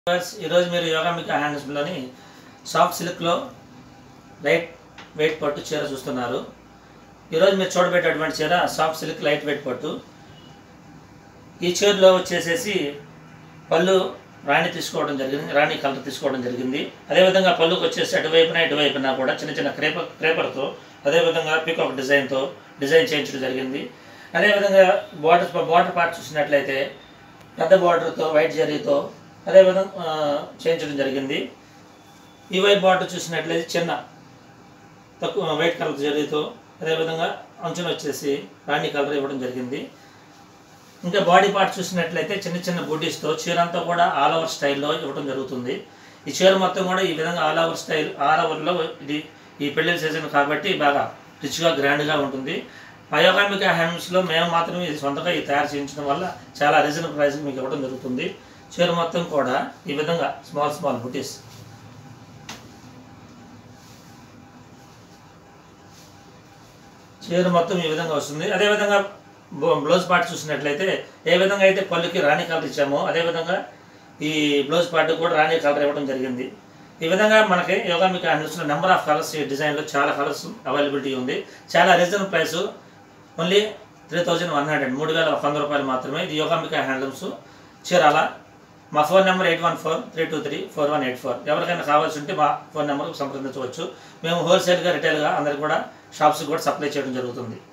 friends ఈరోజు మీరు యోగా మీకు హ్యాండ్స్లోని సాఫ్ట్ సిల్క్లో లైట్ వెయిట్ పట్టు చీర చూస్తున్నారు ఈరోజు మీరు చూడబెట్టేటువంటి చీర సాఫ్ట్ సిల్క్ లైట్ వెయిట్ పట్టు ఈ చీరలో వచ్చేసేసి పళ్ళు రాణి తీసుకోవడం జరిగింది రాణి కలర్ తీసుకోవడం జరిగింది అదేవిధంగా పళ్ళుకి వచ్చేసి అటువైపున ఇటువైపున కూడా చిన్న చిన్న క్రేపర్ క్రేపర్తో అదేవిధంగా పీకాక్ డిజైన్తో డిజైన్ చేయించడం జరిగింది అదేవిధంగా బార్డర్ బార్డర్ పార్ట్ చూసినట్లయితే పెద్ద బార్డర్తో వైట్ జరీతో అదేవిధంగా ఆ, చేయించడం జరిగింది ఈ వైట్ బార్డర్ చూసినట్లయితే చిన్న తక్కువ వైట్ కలర్ జరీతో అదేవిధంగా అంచున వచ్చేసి రాణి కలర్ ఇవ్వడం జరిగింది ఇంకా బాడీ పార్ట్ చూసినట్లయితే చిన్న చిన్న బుడ్డీస్తో చీర అంతా కూడా ఆల్ ఓవర్ స్టైల్లో ఇవ్వడం జరుగుతుంది ఈ చీర మొత్తం కూడా ఈ విధంగా ఆల్ ఓవర్ స్టైల్ ఆల్ ఓవర్లో ఇది ఈ పెళ్లి సీజన్ కాబట్టి బాగా రిచ్గా గ్రాండ్గా ఉంటుంది పయోగామిక హ్యాండ్స్లో మేము మాత్రమే ఇది సొంతంగా ఇది తయారు చేయించడం వల్ల చాలా రీజనబుల్ ప్రైస్ మీకు ఇవ్వడం జరుగుతుంది చీర మొత్తం కూడా ఈ విధంగా స్మాల్ స్మాల్ బుటీస్ చీర మొత్తం ఈ విధంగా వస్తుంది అదేవిధంగా బ్లౌ- బ్లౌజ్ పార్ట్ చూసినట్లయితే ఏ విధంగా అయితే పళ్ళుకి రాణి కలర్ ఇచ్చామో అదేవిధంగా ఈ బ్లౌజ్ పార్ట్ కూడా రాణి కలర్ ఇవ్వడం జరిగింది ఈ విధంగా మనకి యోగా మీకు హ్యాండిల్స్లో నెంబర్ ఆఫ్ కలర్స్ ఈ డిజైన్లో చాలా కలర్స్ అవైలబిలిటీ ఉంది చాలా reasonable price only three thousand one hundred మూడు వేల వంద రూపాయలు మాత్రమే ఇది యోగామిక హ్యాండ్లూమ్స్ చీరాల మా phone number eight one four three two three four one eight four ఎవరికైనా కావాల్సి ఉంటే మా ఫోన్ నెంబర్కి సంప్రదించవచ్చు మేము హోల్సేల్గా రిటైల్గా అందరికి కూడా షాప్స్కి కూడా సప్లై చేయడం జరుగుతుంది